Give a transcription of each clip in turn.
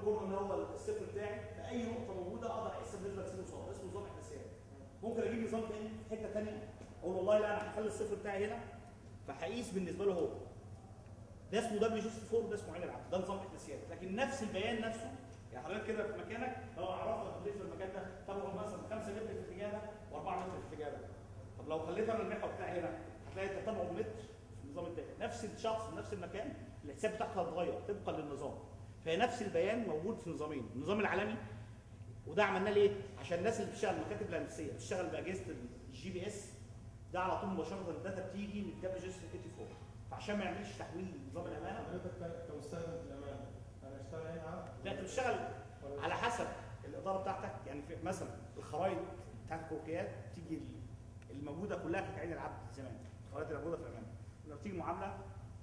كورنر اللي هو الصفر بتاعي في اي نقطه موجوده اقدر اقيس بالنسبه لسين وصاد اسمه نظام احداثيات ممكن اجيب نظام تاني في حته ثانيه اقول والله لا انا هخلي الصفر بتاعي هنا فهقيس بالنسبه له هو ده اسمه دبليو جي 4 وده اسمه عين العبد ده نظام احداثيات لكن نفس البيان نفسه يعني حضرتك كده في مكانك لو عرفت تضيف في المكان ده تاخد مثلا 5 متر في الاتجاه ده و4 متر في الاتجاه ده طب لو خليت انا المحور بتاعي هنا هتلاقي التتابع متر في النظام التاني نفس الشخص نفس المكان الحساب بتاعته هتتغير طبقا للنظام فهي نفس البيان موجود في نظامين النظام العالمي وده عملناه ليه؟ عشان الناس اللي بتشتغل المكاتب الهندسيه بتشتغل باجهزه الجي بي اس ده على طول مباشره الداتا بتيجي من الدبليو جي اس 84 فعشان ما يعملش تحويل نظام الامانه حضرتك ك- كمستخدم في الامان انا اشتغل عين عقد لا انت بتشتغل على حسب الاداره بتاعتك يعني في مثلا الخرائط بتاعت الكروكيات تيجي الموجوده كلها كانت عين العبد زمان الخرائط اللي موجوده في الامان لما تيجي معامله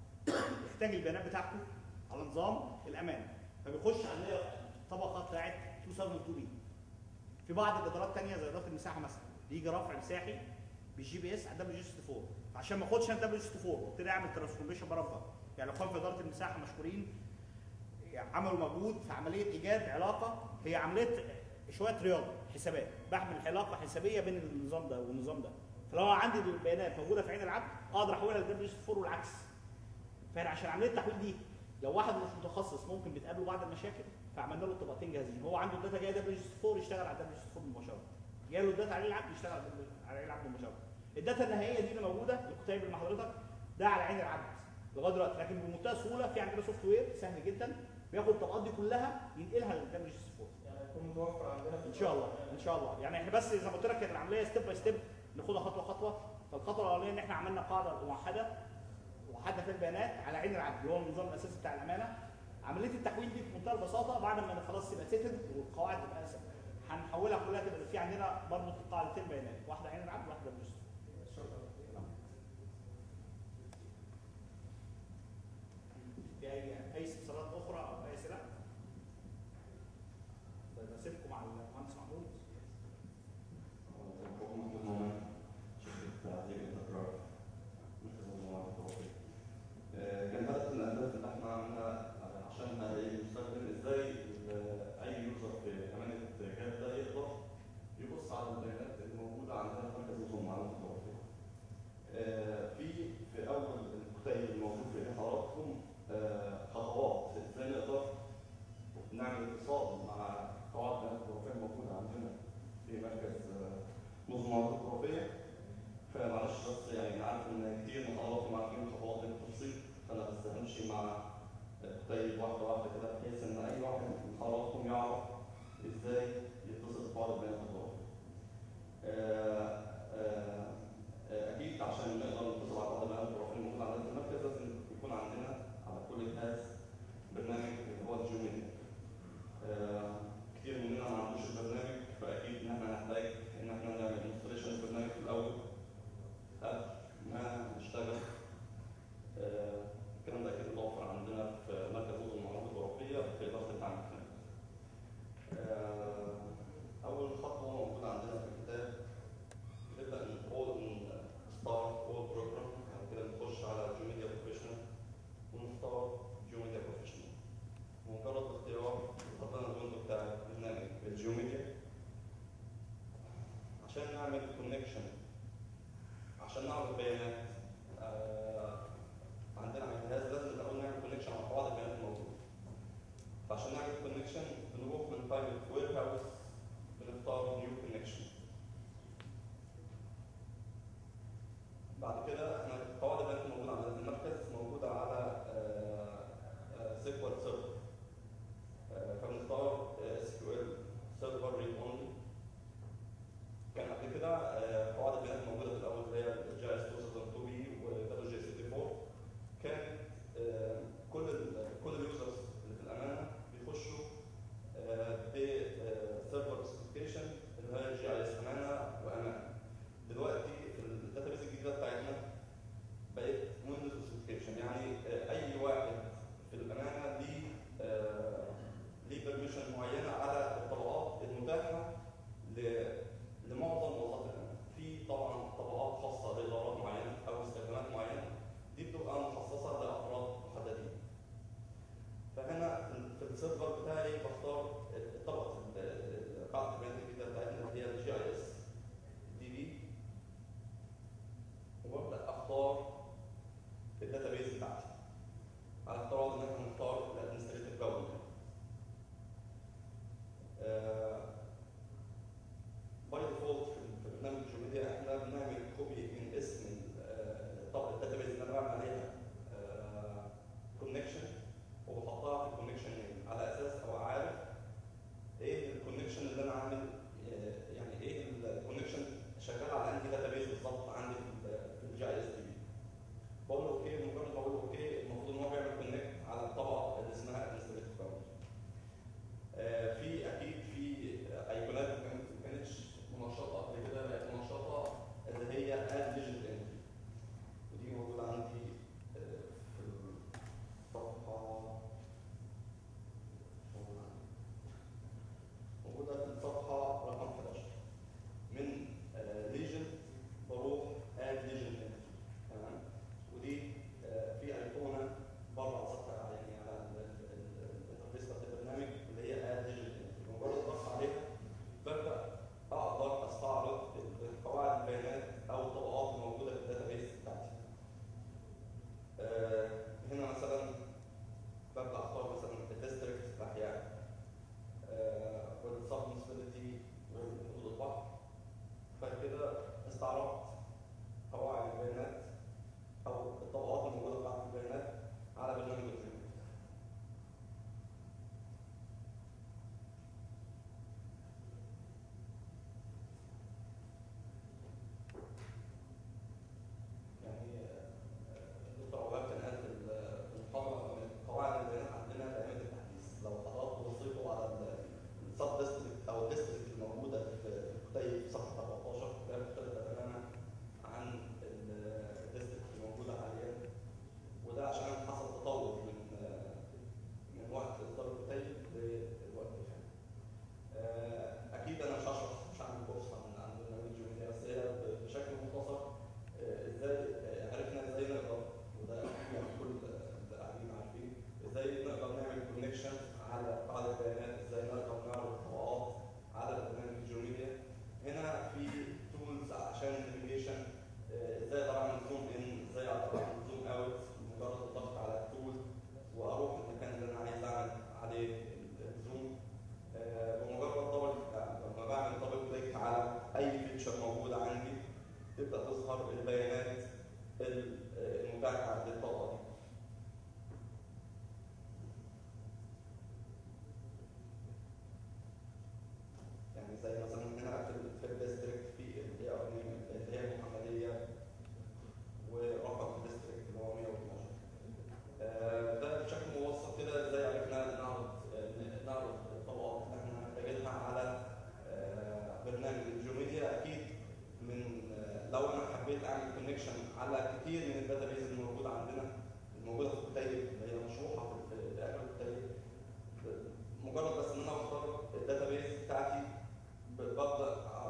يحتاج البيانات بتاعته على نظام الامان فبيخش عليه الطبقه بتاعت 2002 بي في بعض الادارات الثانيه زي اداره المساحه مثلا بيجي رفع مساحي بالجي بي اس على دبليو جي 64 فعشان ما اخدش انا دبليو جي 64 وابتدي اعمل ترانسفورميشن برفع يعني لو كان في اداره المساحه مشهورين عملوا مجهود في عمليه ايجاد علاقه هي عمليه شويه رياضه حسابات بعمل علاقه حسابيه بين النظام ده والنظام ده فلو أنا عندي البيانات موجوده في عين العبد اقدر احولها لدبليو جي 64 والعكس فانا عشان عمليه التحويل دي لو واحد مش متخصص ممكن بتقابله بعض المشاكل فعملنا له طبقتين جاهزين هو عنده الداتا جايه دبليو جي 4 يشتغل على دبليو جي 4 مباشره جاي له الداتا عليه العبد يشتغل على على عين العبد مباشره الداتا النهائيه دي اللي موجوده اللي كنت قايل لحضرتك ده على عين العبد لغايه دلوقتي لكن بمنتهى السهوله في عندنا سوفت وير سهل جدا بياخد الطبقات دي كلها ينقلها للدبليو جي 4 يعني يكون متوفر عندنا في ان شاء الله ان شاء الله يعني احنا بس زي ما قلت لك كانت العمليه ستيب باي ستيب ناخدها خطوه خطوه فالخطوه الاولانيه ان احنا عملنا قاعده موحده موحده في البيانات على عين العبد اللي هو النظام الاساسي بتاع الامانه عمليه التحويل دي بمنتهى البساطه بعد ما خلاص تبقى سيتد والقواعد تبقى س- هنحولها كلها تبقى في عندنا برضه قاعدتين بيانات واحده عين العبد وواحده بجزء شكرا في اي اي استفسارات اخرى او اي اسئله؟ طيب اسيبكم مع المهندس محمود محمود مومن شركة تعديل التكرار مركز المجموعات التوفيق كان هدف من الأهداف اللي احنا عملنا عشان أي مستخدم ازاي ال- أي يوزر في أمانة جهاز ده يقدر يبص على البيانات اللي موجودة عندنا في مركز المعلومات حبيت اعمل كونكشن على كتير من الداتابيز الموجوده عندنا الموجوده في الكتيب اللي هي مشروحه في في- في اخر الكتيب مجرد بس ان انا بختار الداتابيز بتاعتي ب- ببدا